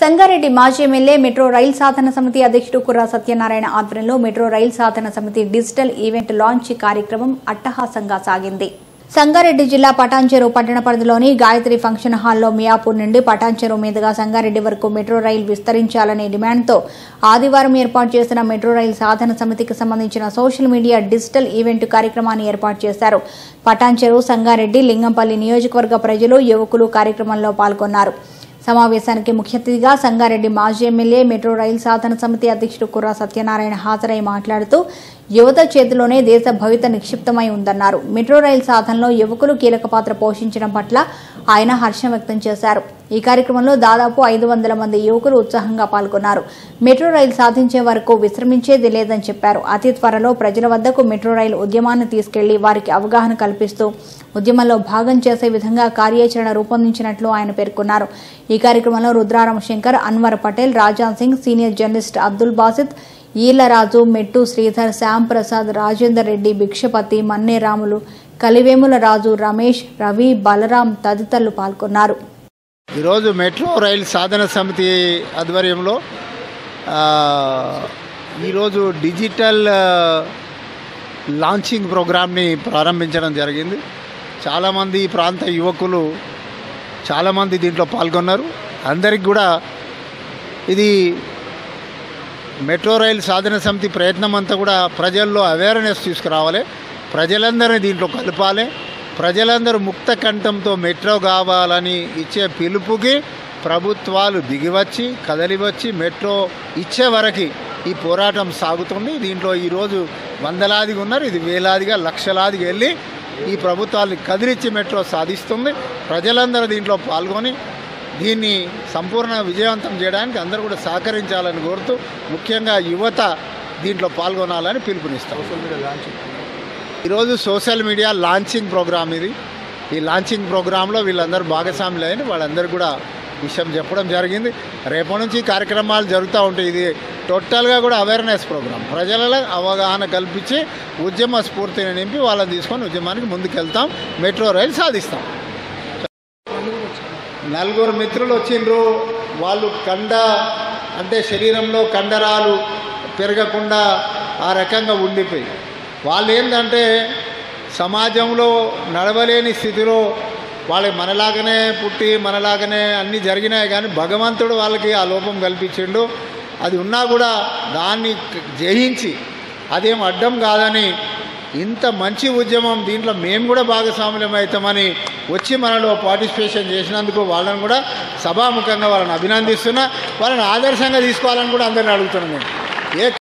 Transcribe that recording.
సంగారెడ్డి మాజీ MLA metro rail సాధన సమితి అధ్యక్షుడు కుర్రా సత్యనారాయణ ఆధ్వర్యంలో మెట్రో రైల్ సాధన సమితి డిజిటల్ ఈవెంట్ లాంచ్ కార్యక్రమం అట్టహాసంగా సాగింది సంగారెడ్డి జిల్లా పటాన్చెరు పట్టణ పరిధిలోని గాయత్రి ఫంక్షన్ హాల్లో మియాపూర్ నుండి పటాన్చెరు మీదుగా సంగారెడ్డి వరకు మెట్రో రైలు విస్తరించాలనే డిమాండ్తో ఆదివారం ఏర్పాటు చేసిన మెట్రో రైల్ సాధన సమితికి సంబంధించిన సోషల్ మీడియా డిజిటల్ ఈవెంట్ కార్యక్రమాన్ని ఏర్పాటు చేశారు పటాన్చెరు సంగారెడ్డి లింగంపల్లి నియోజకవర్గ ప్రజలు యువకులు కార్యక్రమంలో పాల్గొన్నారు సమావేశానికి ముఖ్య అతిథిగా సంగారెడ్డి మాజీ ఎమ్మెల్యే మెట్రో రైల్ సాధన సమితి అధ్యక్షుడు కుర్రా సత్యనారాయణ హాజరై మాట్లాడుతూ యువత చేతిలోనే దేశ భవిత నిక్షిప్తమై ఉందన్నారు మెట్రో రైల్ సాధనలో యువకులు కీలక పాత్ర పోషించడం పట్ల ఆయన హర్షం వ్యక్తం చేశారు ఈ కార్యక్రమంలో దాదాపు ఐదు వందల మంది యువకులు ఉత్సాహంగా పాల్గొన్నారు మెట్రో రైలు సాధించే వరకు విశ్రమించేది లేదని చెప్పారు అతి త్వరలో ప్రజల వద్దకు మెట్రో రైలు ఉద్యమాన్ని తీసుకెళ్లి వారికి అవగాహన కల్పిస్తూ ఉద్యమంలో భాగం చేసే విధంగా కార్యాచరణ రూపొందించినట్లు ఆయన పేర్కొన్నారు ఈ కార్యక్రమంలో రుద్రారామ శంకర్ అన్వర్ పటేల్ రాజాన్ సింగ్ సీనియర్ జర్నలిస్ట్ అబ్దుల్ బాసిత్ ఈలరాజు మెట్టు శ్రీధర్ శ్యామ్ ప్రసాద్ రాజేందర్ రెడ్డి భిక్షపతి మన్నేరాములు కలివేముల రాజు రమేష్ రవి బలరాం తదితరులు పాల్గొన్నారు ఈరోజు మెట్రో రైలు సాధన సమితి ఆధ్వర్యంలో ఆ, ఈరోజు డిజిటల్ ఆ, లాంచింగ్ ప్రోగ్రామ్ని ప్రారంభించడం జరిగింది చాలామంది ఈ ప్రాంత యువకులు చాలామంది దీంట్లో పాల్గొన్నారు అందరికి కూడా ఇది మెట్రో రైలు సాధన సమితి ప్రయత్నం అంతా కూడా ప్రజల్లో అవేర్నెస్ తీసుకురావాలి ప్రజలందరినీ దీంట్లో కలపాలి ప్రజలందరూ ముక్త కంఠంతో మెట్రో కావాలని ఇచ్చే పిలుపుకి ప్రభుత్వాలు దిగివచ్చి కదలివచ్చి మెట్రో ఇచ్చే వరకు ఈ పోరాటం సాగుతుంది దీంట్లో ఈరోజు వందలాదిగా ఉన్నారు ఇది వేలాదిగా లక్షలాదిగా వెళ్ళి ఈ ప్రభుత్వాన్ని కదిలిచ్చి మెట్రో సాధిస్తుంది ప్రజలందరూ దీంట్లో పాల్గొని దీన్ని సంపూర్ణ విజయవంతం చేయడానికి అందరూ కూడా సహకరించాలని కోరుతూ ముఖ్యంగా యువత దీంట్లో పాల్గొనాలని పిలుపునిస్తాం ఈరోజు సోషల్ మీడియా లాంచింగ్ ప్రోగ్రామ్ ఇది ఈ లాంచింగ్ ప్రోగ్రాంలో వీళ్ళందరూ భాగస్వాములు అయిన వాళ్ళందరూ కూడా విషయం చెప్పడం జరిగింది రేపటి నుంచి ఈ కార్యక్రమాలు జరుగుతూ ఉంటాయి ఇది టోటల్గా కూడా అవేర్నెస్ ప్రోగ్రామ్ ప్రజలలో అవగాహన కల్పించి ఉద్యమ స్ఫూర్తిని నింపి వాళ్ళని తీసుకొని ఉద్యమానికి ముందుకెళ్తాం మెట్రో రైలు సాధిస్తాం నలుగురు మిత్రులు వచ్చిండ్రు వాళ్ళు కండ అంటే శరీరంలో కండరాలు పెరగకుండా ఆ రకంగా ఉండిపోయి వాళ్ళు ఏంటంటే సమాజంలో నడవలేని స్థితిలో వాళ్ళకి మనలాగానే పుట్టి మనలాగానే అన్నీ జరిగినాయి కానీ భగవంతుడు వాళ్ళకి ఆ లోపం కల్పించిండు అది ఉన్నా కూడా దాన్ని జయించి అదేం అడ్డం కాదని ఇంత మంచి ఉద్యమం దీంట్లో మేము కూడా భాగస్వాములం అవుతామని వచ్చి మనలో పార్టిసిపేషన్ చేసినందుకు వాళ్ళని కూడా సభాముఖంగా వాళ్ళని అభినందిస్తున్నా వాళ్ళని ఆదర్శంగా తీసుకోవాలని కూడా అందరిని అడుగుతున్నాను నేను ఏ